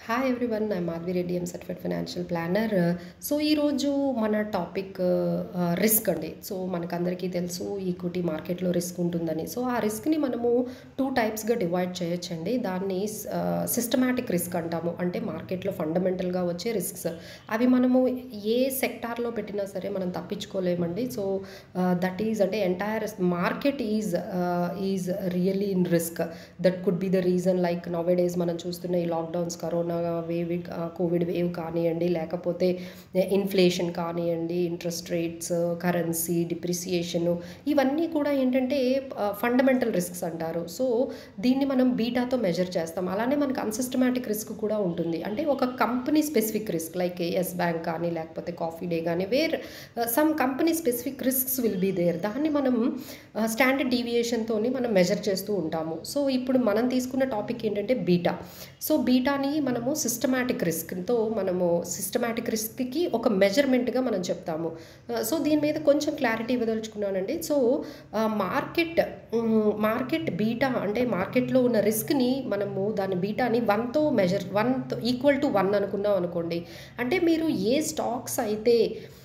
hi everyone I Madhavi Reddy am certified financial planner so ఈరోజు మన topic risk అండి so మనకందరికీ తెలుసు ఈక్విటీ మార్కెట్లో రిస్క్ ఉంటుందని సో ఆ రిస్క్ని మనము టూ టైప్స్గా డివైడ్ చేయొచ్చండి దాన్ని సిస్టమాటిక్ రిస్క్ అంటాము అంటే మార్కెట్లో ఫండమెంటల్గా వచ్చే రిస్క్స్ అవి మనము ఏ సెక్టార్లో పెట్టినా సరే మనం తప్పించుకోలేమండి సో దట్ ఈజ్ అంటే entire market is is really in risk that could be the reason like now days మనం చూస్తున్న ఈ lockdowns corona wave covid wave కానివ్వండి లేకపోతే ఇన్ఫ్లేషన్ కానివ్వండి ఇంట్రెస్ట్ రేట్స్ కరెన్సీ డిప్రిసియేషన్ ఇవన్నీ కూడా ఏంటంటే ఫండమెంటల్ రిస్క్స్ అంటారు సో దీన్ని మనం బీటాతో మెజర్ చేస్తాం అలానే మనకు అన్సిస్టమాటిక్ రిస్క్ కూడా ఉంటుంది అంటే ఒక company specific risk like Yes Bank కానీ లేకపోతే కాఫీ డే కానీ where some company specific risks will be there దాన్ని మనం స్టాండర్డ్ డీవియేషన్తో మనం మెజర్ చేస్తూ ఉంటాము సో ఇప్పుడు మనం తీసుకున్న టాపిక్ ఏంటంటే బీటా సో బీటాని మనము సిస్టమాటిక్ రిస్క్తో మనము సిస్టమాటిక్ రిస్క్కి ఒక మెజర్మెంట్గా మనం చెప్తాము సో దీని మీద కొంచెం క్లారిటీ ఇవ్వదలుచుకున్నానండి సో మార్కెట్ మార్కెట్ బీటా అంటే మార్కెట్లో ఉన్న రిస్క్ని మనము దాని బీటాని వన్తో మెజర్ వన్తో ఈక్వల్ టు వన్ అనుకున్నాం అనుకోండి అంటే మీరు ఏ స్టాక్స్ అయితే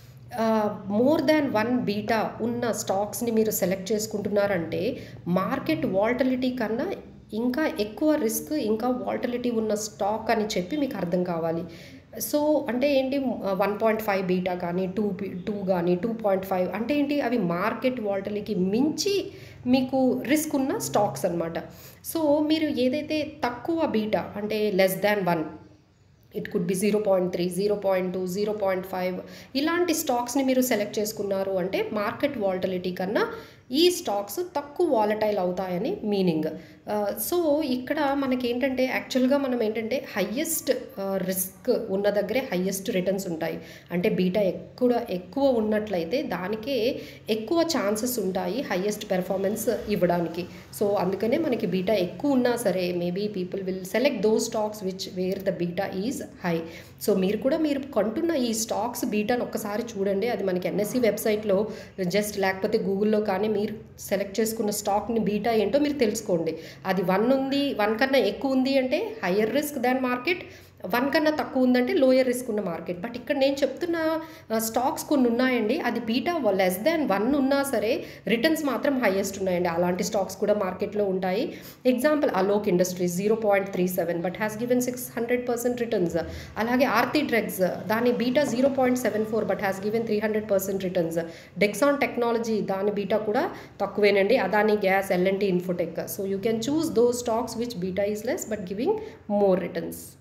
మోర్ దాన్ వన్ బీటా ఉన్న స్టాక్స్ని మీరు సెలెక్ట్ చేసుకుంటున్నారంటే మార్కెట్ వాల్టలిటీ కన్నా ఇంకా ఎక్కువ రిస్క్ ఇంకా వాల్టలిటీ ఉన్న స్టాక్ అని చెప్పి మీకు అర్థం కావాలి సో అంటే ఏంటి వన్ పాయింట్ ఫైవ్ బీటా కానీ టూ టూ కానీ టూ పాయింట్ ఫైవ్ అంటే ఏంటి అవి మార్కెట్ వాల్టలికి మించి మీకు రిస్క్ ఉన్న స్టాక్స్ అనమాట సో మీరు ఏదైతే తక్కువ బీటా అంటే less than one it could be zero point three zero point two zero point five ఇలాంటి స్టాక్స్ని మీరు సెలెక్ట్ చేసుకున్నారు అంటే మార్కెట్ వాల్టలిటీ కన్నా ఈ స్టాక్స్ తక్కువ వాలటైల్ అవుతాయని మీనింగ్ సో ఇక్కడ మనకేంటంటే యాక్చువల్గా మనం ఏంటంటే హయ్యెస్ట్ రిస్క్ ఉన్న దగ్గరే హయ్యెస్ట్ రిటర్న్స్ ఉంటాయి అంటే బీటా ఎక్కువ ఎక్కువ ఉన్నట్లయితే దానికే ఎక్కువ ఛాన్సెస్ ఉంటాయి హయ్యెస్ట్ పెర్ఫార్మెన్స్ ఇవ్వడానికి సో అందుకనే మనకి బీటా ఎక్కువ ఉన్నా సరే maybe people will select those stocks which where the beta is high so మీరు కూడా మీరు కొంటున్న ఈ స్టాక్స్ బీటాను ఒక్కసారి చూడండి అది మనకి ఎన్ఎస్సి వెబ్సైట్లో జస్ట్ లేకపోతే గూగుల్లో కానీ మీరు సెలెక్ట్ చేసుకున్న స్టాక్ని బీటా ఏంటో మీరు తెలుసుకోండి అది వన్ ఉంది వన్ కన్నా ఎక్కువ ఉంది అంటే higher risk than market one కన్నా తక్కువ ఉందంటే లోయర్ రిస్క్ ఉన్న మార్కెట్ బట్ ఇక్కడ నేను చెప్తున్న స్టాక్స్ కొన్ని ఉన్నాయండి అది బీటా లెస్ దాన్ వన్ ఉన్నా సరే రిటర్న్స్ మాత్రం హైయెస్ట్ ఉన్నాయండి అలాంటి స్టాక్స్ కూడా మార్కెట్లో ఉంటాయి example Alok industries zero point three seven but has given six hundred percent returns అలాగే ఆర్తి డ్రగ్స్ దాని beta zero point seven four but has given three hundred percent returns Dixon technology దాని బీటా కూడా తక్కువేనండి Adani gas LNT infotech so you can choose those stocks which beta is less but giving more returns